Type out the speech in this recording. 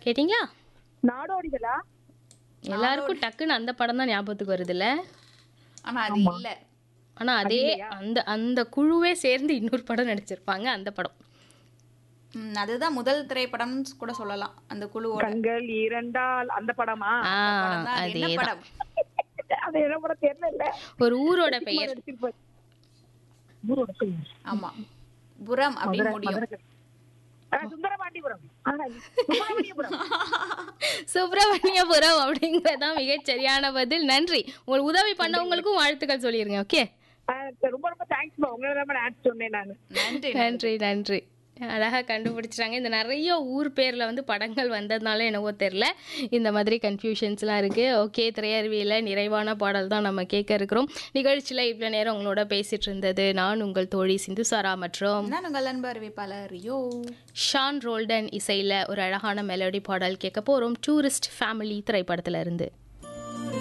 கேட்டிங்களா நாடோடிகளா எல்லாருக்கும் டக்குன்னு அந்த படம் தான் ஞாபகத்துக்கு வருதுல்ல ஆனா அது இல்ல ஆனா அதே அந்த அந்த குழுவே சேர்ந்து இன்னொரு படம் நடிச்சிருப்பாங்க அந்த படம் ம், அதுதான் முதல் திரைப்படம்னு கூட சொல்லலாம் அந்த குழுவோட கண்கள் இரண்டால் அந்த படமா ஆ படம் தான். அது என்ன அதே படம் அது என்ன படம் தெரியல ஒரு ஊரோட பெயர் நடிச்சிருப்பாரு. ஊரோட பேர். ஆமா புறம் அப்படின்னு முடியும் மதுரை. ஆ, சுந்தரபாண்டிபுரம் ஆ, சுப்பிரமணியபுரம் சுப்பிரமணியபுரம் அப்படிங்கறதான் மிகச் சரியான பதில் நன்றி உங்களுக்கு உதவி பண்ணவங்களுக்கும் வாழ்த்துக்கள் சொல்லிருங்க ஓகே ஆ, ரொம்ப ரொம்ப தேங்க்ஸ் உங்களை தான் ஆன்சர் சொன்னேன் நான் நன்றி நன்றி நன்றி அழகா கண்டுபிடிச்சிட்டாங்க இந்த நிறைய ஊர் பேர்ல வந்து படங்கள் வந்ததுனால என்னவோ தெரில இந்த மாதிரி கன்ஃபியூஷன்ஸ்லாம் இருக்கு ஓகே திரையருவியில் நிறைவான பாடல் தான் நம்ம கேட்க இருக்கிறோம் நிகழ்ச்சியில் இவ்வளோ நேரம் உங்களோட பேசிட்டு இருந்தது நான் உங்கள் தோழி சிந்துசாரா மற்றும் நான் உங்கள் அன்பு அறிவிப்பாளர் யோ ஷான் ரோல்டன் இசையில் ஒரு அழகான மெலோடி பாடல் கேட்க போகிறோம் டூரிஸ்ட் ஃபேமிலி திரைப்படத்துல இருந்து